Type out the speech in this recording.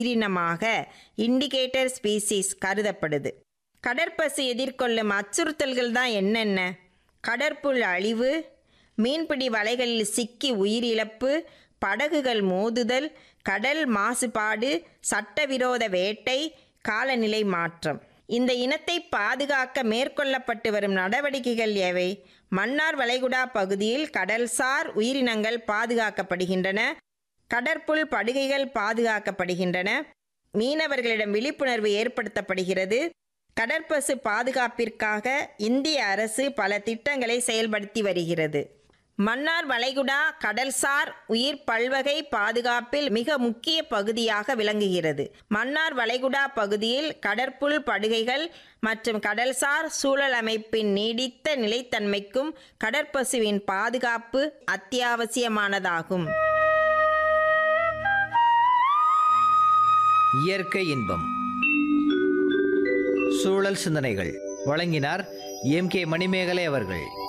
உயிரினமாக indicator species கருதப்படுது கடற்பசு எதிர்கொள்ளும் அச்சுறுத்தல்கள் தான் என்னென்ன கடற்புல் அழிவு மீன்பிடி வலைகளில் சிக்கி உயிரிழப்பு படகுகள் மோதுதல் கடல் மாசுபாடு சட்டவிரோத வேட்டை காலநிலை மாற்றம் இந்த இனத்தை பாதுகாக்க மேற்கொள்ளப்பட்டு வரும் நடவடிக்கைகள் எவை மன்னார் வளைகுடா பகுதியில் கடல்சார் உயிரினங்கள் பாதுகாக்கப்படுகின்றன கடற்புல் படுகைகள் பாதுகாக்கப்படுகின்றன மீனவர்களிடம் விழிப்புணர்வு ஏற்படுத்தப்படுகிறது கடற்பசு பாதுகாப்பிற்காக இந்திய அரசு பல திட்டங்களை செயல்படுத்தி வருகிறது மன்னார் வளைகுடா கடல்சார் உயிர் பல்வகை பாதுகாப்பில் மிக முக்கிய பகுதியாக விளங்குகிறது மன்னார் வளைகுடா பகுதியில் கடற்புல் படுகைகள் மற்றும் கடல்சார் சூழல் அமைப்பின் நீடித்த நிலைத்தன்மைக்கும் கடற்பசுவின் பாதுகாப்பு அத்தியாவசியமானதாகும் இயற்கை இன்பம் சூழல் சிந்தனைகள் வழங்கினார் எம் கே மணிமேகலை அவர்கள்